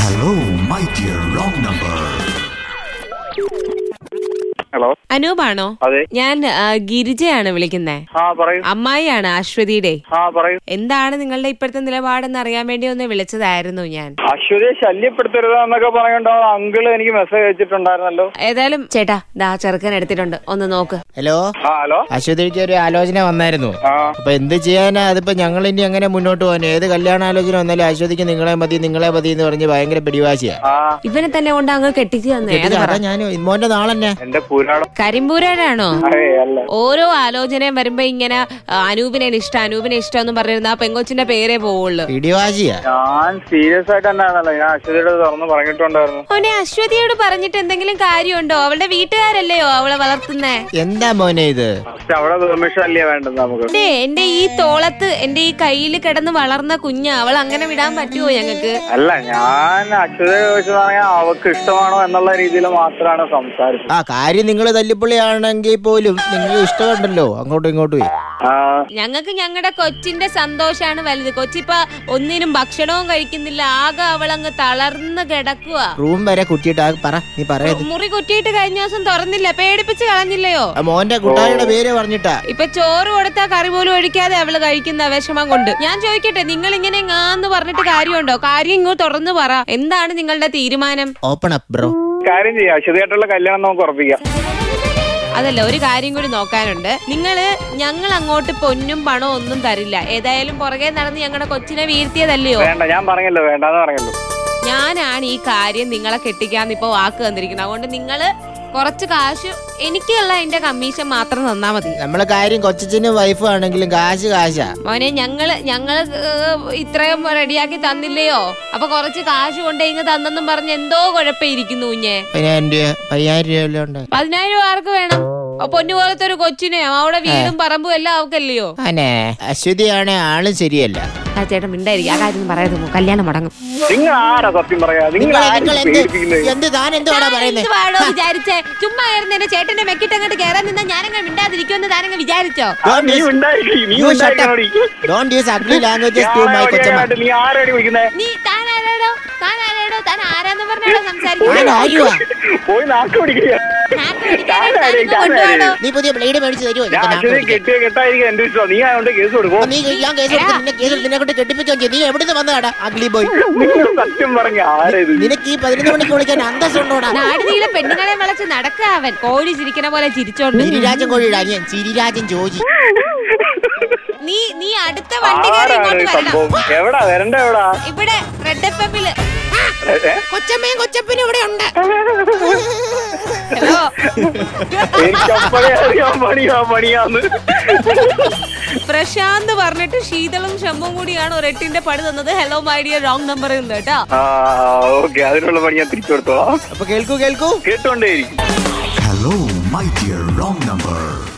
Hello, my dear wrong number. Hello അനൂപാണോ അതെ ഞാൻ ആ, ഗിരിജയാണ് വിളിക്കുന്നേ ആ പറയൂ അമ്മായിയാണ് അശ്വതിയുടെ ആ പറയൂ എന്താണ് നിങ്ങളുടെ ഇപ്പോഴത്തെ നിലപാടെന്ന് അറിയാൻ വേണ്ടി ഒന്ന് വിളിച്ചതായിരുന്നു ഞാൻ അശ്വതിയെ ശല്യപ്പെടുത്തരുത് എന്നൊക്കെ പറയണ്ടോ അങ്കിള് എനിക്ക് മെസ്സേജ് അയച്ചിട്ടുണ്ടായിരുന്നല്ലോ ഏതായാലും ചേട്ടാ ദാ ചെറുക്കൻ എടുത്തിട്ടുണ്ട് ഒന്ന് നോക്ക് ഹലോ ആ ഹലോ അശ്വതിക്ക് ഒരു ആലോചന വന്നായിരുന്നു ആ അപ്പൊ എന്ത് ചെയ്യാനാ അതിപ്പോ ഞങ്ങൾ ഇനി എങ്ങനെ മുന്നോട്ട് പോകാൻ ഏത് കല്യാണാലോചന വന്നാലും അശ്വതിക്ക് നിങ്ങളെ മതി നിങ്ങളെ മതി എന്ന് പറഞ്ഞ് ഭയങ്കര പിടിവാശിയാ ആ ഇവനെ തന്നെ കൊണ്ട് അങ്ങ് കെട്ടിച്ചു തന്നെ അത് പറ. അതാ ഞാൻ മോന്റെ നാളെന്നെ എന്റെ പുരാണം കരിമ്പൂരാനാണോ അതെ അല്ല ഓരോ ആലോചനയും വരുമ്പോ ഇങ്ങനെ ആ, അനൂപിനെ ഇഷ്ടം അനൂപിനെ ഇഷ്ടം എന്ന് പറഞ്ഞിരുന്ന ആ പെങ്കൊച്ചിന്റെ പേരേ പോവുള്ളൂ പിടിവാശിയാ ഞാൻ സീരിയസ് ആയിട്ട് തന്നെയാണല്ലോ ഞാൻ അശ്വതിയുടെ തുറന്ന് പറഞ്ഞിട്ടുണ്ടായിരുന്നു അവനെ അശ്വതിയോട് പറഞ്ഞിട്ട് എന്തെങ്കിലും കാര്യമുണ്ടോ അവളുടെ വീട്ടുകാരല്ലയോ അവളെ വളർത്തുന്നേ എന്താ മോനെ ഇത് പക്ഷെ അവിടെ പെർമിഷൻ അല്ലേ വേണ്ടത് നമുക്ക് അതെ എന്റെ ഈ തോളത്ത് എന്റെ ഈ കയ്യിൽ കിടന്ന് വളർന്ന കുഞ്ഞ അവൾ അങ്ങനെ വിടാൻ പറ്റുമോ ഞങ്ങക്ക് അല്ല ഞാൻ അശ്വതിയെ ചോദിച്ചതാണെങ്കിൽ അവക്ക് ഇഷ്ടമാണോ എന്നുള്ള രീതിയിൽ മാത്രമാണ് സംസാരിച്ചത് ആ കാര്യം നിങ്ങൾ തല്ലിപ്പുള്ളിയാണെങ്കിൽ പോലും നിങ്ങൾ ഇഷ്ടമുണ്ടല്ലോ അങ്ങോട്ടും ഇങ്ങോട്ടും ആ ഞങ്ങൾക്ക് ഞങ്ങളുടെ കൊച്ചിന്റെ സന്തോഷാണ് വലുത് കൊച്ചിപ്പ ഒന്നിനും ഭക്ഷണവും കഴിക്കുന്നില്ല ആകെ അവളങ്ങ് തളർന്ന് കിടക്കുക റൂം വരെ കുട്ടിയിട്ട് ആ പറ നീ പറയത് മുറി കുറ്റിയിട്ട് കഴിഞ്ഞ ദിവസം തുറന്നില്ല പേടിപ്പിച്ച് കളഞ്ഞില്ലയോ ആ മോന്റെ കുട്ടായുടെ പേര് പറഞ്ഞിട്ടാ ഇപ്പൊ ചോറ് കൊടുത്താ കറി പോലും ഒഴിക്കാതെ അവള് കഴിക്കുന്ന വിഷമം കൊണ്ട് ഞാൻ ചോദിക്കട്ടെ നിങ്ങൾ ഇങ്ങനെങ്ങാന്ന് പറഞ്ഞിട്ട് കാര്യമുണ്ടോ കാര്യം ഇങ്ങോട്ട് തുറന്നു പറ എന്താണ് നിങ്ങളുടെ തീരുമാനം ഓപ്പൺ അപ്പ് ബ്രോ കാര്യം ചെയ്യാം അശ്വതിയായിട്ടുള്ള കല്യാണം നമുക്ക് ഉറപ്പിക്കാം അതല്ല ഒരു കാര്യം കൂടി നോക്കാനുണ്ട് നിങ്ങള് ഞങ്ങൾ അങ്ങോട്ട് പൊന്നും പണവും ഒന്നും തരില്ല ഏതായാലും പുറകെ നടന്ന് ഞങ്ങളുടെ കൊച്ചിനെ വീഴ്ത്തിയതല്ലയോ വേണ്ട ഞാൻ പറഞ്ഞല്ലോ വേണ്ടാന്ന് പറഞ്ഞല്ലോ ഞാനാണ് ഈ കാര്യം നിങ്ങളെ കെട്ടിക്കാന്ന് ഇപ്പൊ വാക്ക് തന്നിരിക്കുന്നത് അതുകൊണ്ട് നിങ്ങള് കുറച്ച് കാശ് എനിക്കുള്ള എന്റെ കമ്മീഷൻ മാത്രം തന്നാ മതി നമ്മളെ കാര്യം കൊച്ചനും വൈഫും ആണെങ്കിലും കാശ് കാശാ മോനെ ഞങ്ങള് ഞങ്ങള് ഏഹ്, ഇത്രയും റെഡിയാക്കി തന്നില്ലയോ അപ്പൊ കുറച്ച് കാശ് കൊണ്ട് ഇങ്ങ് തന്നെന്നും പറഞ്ഞ് എന്തോ കുഴപ്പമിരിക്കുന്നു കുഞ്ഞെ പതിനായിരം രൂപ പതിനായിരം രൂപ വല്ലതും ഉണ്ട് പതിനായിരം രൂപ ആർക്ക് വേണം ആ പൊന്നു പോലത്തെ ഒരു കൊച്ചിനെ അവിടെ വീടും പറമ്പും എല്ലാം അവക്കല്ലയോ അനെ അശ്വതിയാണെ ആളും ശരിയല്ല ആ ചേട്ടൻ മിണ്ടായിരിക്കും ആ കാര്യം പറയാതെ കല്യാണം മുടങ്ങും നിങ്ങൾ ആരാ സത്യം പറയാ നിങ്ങൾ നിങ്ങൾ ആരും നിങ്ങൾ എന്ത് പേടിപ്പിക്കുന്നത് എന്ത് താൻ എന്തുവാടാ പറയുന്നത് എന്ത് വാടോ വിചാരിച്ചേ ചുമ്മാ ആയിരുന്നു എന്റെ ചേട്ടന്റെ മെക്കിട്ട് അങ്ങോട്ട് കയറാൻ നിന്നാ ഞാനങ്ങ് മിണ്ടാതിരിക്കുമെന്ന് താനങ്ങ് വിചാരിച്ചോ ആ, നീ ഉണ്ടായി നീ You shut up. ഉണ്ടായി Don't use ugly languages to my കൊച്ചമ്മ നീ ആരോടി വിളിക്കുന്നത് നീ താൻ ആരാടോ താൻ ആരാടോ താൻ ആരാന്ന് പറഞ്ഞാടോ സംസാരിക്കുന്നത് ഞാൻ ആരുവാ പോയി നാക്ക് പിടിക്കുക നാക്ക് പിടിക്കാതെ താനിങ്ങ് കൊണ്ടുപോടോ. നീ പുതിയ ബ്ലേഡ് മേടിച്ച് തരുമോ ഞാൻ അച്ഛനെ കെട്ടിയ കെട്ടായിരിക്കും എന്റെ ഇഷ്ടം നീ ആയതുകൊണ്ട് കേസ് കൊടുക്കും നീ ഞാൻ കേസ് കൊടുത്ത് നിന്നെ കേസ് കൊടുത്ത് നിന്നെ കൊണ്ട് കെട്ടിപ്പിച്ചോ നീ എവിടുന്ന് വന്നതാടാ അഗ്ലി ബോയ് നിങ്ങൾ സത്യം പറഞ്ഞ ആരാ ഇത് നിനക്ക് ഈ പതിനൊന്ന് മണിക്ക് വിളിക്കാൻ അന്തസ്സുണ്ടോടാ നാട് നീളെ പെണ്ണുങ്ങളെ വളച്ച് നടക്ക അവൻ കോഴി ചിരിക്കണ പോലെ ചിരിച്ചോണ്ട് ചിരിരാജൻ കോഴിയുടെ അനിയൻ ചിരിരാജൻ ജോജി നീ നീ അടുത്ത വണ്ടി കയറി ആരാണ് ഇങ്ങോട്ട് ഈ വരണം സംഭവം എവിടാ വരണ്ട എവിടാ ഇവിടെ റെഡ് എഫ് എമ്മില് ഏ? കൊച്ചമ്മയും കൊച്ചപ്പനും ഇവിടെ ഉണ്ട് ഹലോ എനിക്ക് അപ്പഴേ അറിയാൻ പണിയാ പണിയാന്ന് പ്രശാന്ത് പറഞ്ഞിട്ട് ശീതളും ശമ്പും കൂടിയാണ് റെട്ടിന്റെ പണി തന്നത് hello my dear wrong number എന്ന് കേട്ടോ ആ ഓക്കെ അതിനുള്ള പണി ഞാൻ തിരിച്ചു കൊടുത്തോളാം അപ്പൊ കേൾക്കൂ കേൾക്കൂ കേട്ടോണ്ടേയിരിക്കും Hello, my dear wrong number.